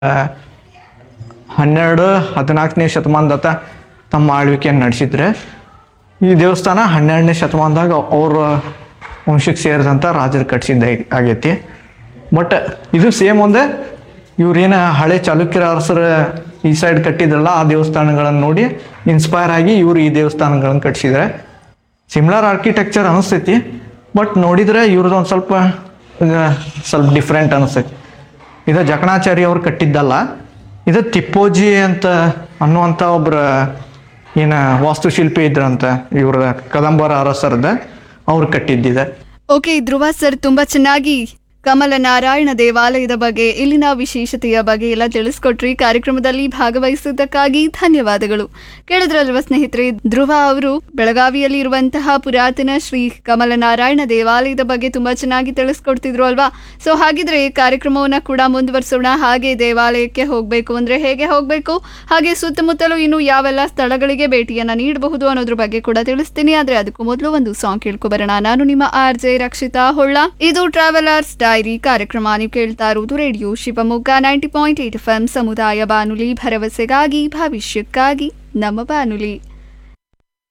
ಹನ್ನೆರಡು ಹದಿನಾಲ್ಕನೇ ಶತಮಾನದತ್ತ ತಮ್ಮ ಆಳ್ವಿಕೆಯನ್ನು ನಡೆಸಿದ್ರೆ ಈ ದೇವಸ್ಥಾನ ಹನ್ನೆರಡನೇ ಶತಮಾನದಾಗ ಅವ್ರ ವಂಶಕ್ಕೆ ಸೇರಿದಂಥ ರಾಜರು ಕಟ್ಸಿದ್ದ ಆಗೈತಿ ಬಟ್ ಇದು ಸೇಮ್ ಒಂದೇ ಇವ್ರೇನು ಹಳೆ ಚಾಲುಕ್ಯರ ಅರಸರ ಈ ಸೈಡ್ ಕಟ್ಟಿದ್ರಲ್ಲ ಆ ದೇವಸ್ಥಾನಗಳನ್ನು ನೋಡಿ ಇನ್ಸ್ಪೈರ್ ಆಗಿ ಇವ್ರು ಈ ದೇವಸ್ಥಾನಗಳನ್ನು ಕಟ್ಸಿದ್ರೆ ಸಿಮಿಲರ್ ಆರ್ಕಿಟೆಕ್ಚರ್ ಅನಿಸ್ತೈತಿ ಬಟ್ ನೋಡಿದ್ರೆ ಇವ್ರದ್ದು ಒಂದು ಸ್ವಲ್ಪ ಆ, ಸ್ವಲ್ಪ ಡಿಫ್ರೆಂಟ್ ಅನಿಸ್ತೈತಿ ಇದು ಜಕಣಾಚಾರಿ ಅವ್ರು ಕಟ್ಟಿದ್ದಲ್ಲ ಇದು ತಿಪ್ಪೋಜಿ ಅಂತ ಅನ್ನುವಂಥ ಒಬ್ರ ಏನು ವಾಸ್ತುಶಿಲ್ಪಿ ಇದ್ರಂತ ಇವ್ರ ಕದಂಬರ ಅರಸರದ ಅವ್ರು ಕಟ್ಟಿದ್ದಿದೆ ಓಕೆ ಧ್ರುವ ಸರ್ ತುಂಬಾ ಚೆನ್ನಾಗಿ ಕಮಲ ನಾರಾಯಣ ದೇವಾಲಯದ ಬಗ್ಗೆ ಇಲ್ಲಿನ ವಿಶೇಷತೆಯ ಬಗ್ಗೆ ಎಲ್ಲ ತಿಳಿಸ್ಕೊಟ್ರಿ ಕಾರ್ಯಕ್ರಮದಲ್ಲಿ ಭಾಗವಹಿಸಿದ್ದಕ್ಕಾಗಿ ಧನ್ಯವಾದಗಳು ಕೇಳಿದ್ರಲ್ವ ಸ್ನೇಹಿತರೆ ಧ್ರುವ ಅವರು ಬೆಳಗಾವಿಯಲ್ಲಿ ಇರುವಂತಹ ಪುರಾತನ ಶ್ರೀ ಕಮಲ ನಾರಾಯಣ ದೇವಾಲಯದ ಬಗ್ಗೆ ತುಂಬಾ ಚೆನ್ನಾಗಿ ತಿಳಿಸ್ಕೊಡ್ತಿದ್ರು ಅಲ್ವಾ ಸೊ ಹಾಗಿದ್ರೆ ಕಾರ್ಯಕ್ರಮವನ್ನ ಕೂಡ ಮುಂದುವರಿಸೋಣ ಹಾಗೆ ದೇವಾಲಯಕ್ಕೆ ಹೋಗಬೇಕು ಅಂದ್ರೆ ಹೇಗೆ ಹೋಗಬೇಕು ಹಾಗೆ ಸುತ್ತಮುತ್ತಲು ಇನ್ನು ಯಾವೆಲ್ಲ ಸ್ಥಳಗಳಿಗೆ ಭೇಟಿಯನ್ನ ನೀಡಬಹುದು ಅನ್ನೋದ್ರ ಬಗ್ಗೆ ಕೂಡ ತಿಳಿಸ್ತೀನಿ ಆದ್ರೆ ಅದಕ್ಕೂ ಮೊದಲು ಒಂದು ಸಾಂಗ್ ಕೇಳ್ಕೊಬರೋಣ ನಾನು ನಿಮ್ಮ ಆರ್ ಜೆ ರಕ್ಷಿತಾ ಹೊಳ್ಳ ಇದು ಟ್ರಾವೆಲರ್ಸ್ ಡೈರಿ ಕಾರ್ಯಕ್ರಮ ನೀವು ಕೇಳ್ತಾ ಇರುವುದು radio Shivamogga ninety point eight F M ಸಮುದಾಯ ಬಾನುಲಿ ಭರವಸೆಗಾಗಿ ಭವಿಷ್ಯಕ್ಕಾಗಿ ನಮ್ಮ ಬಾನುಲಿ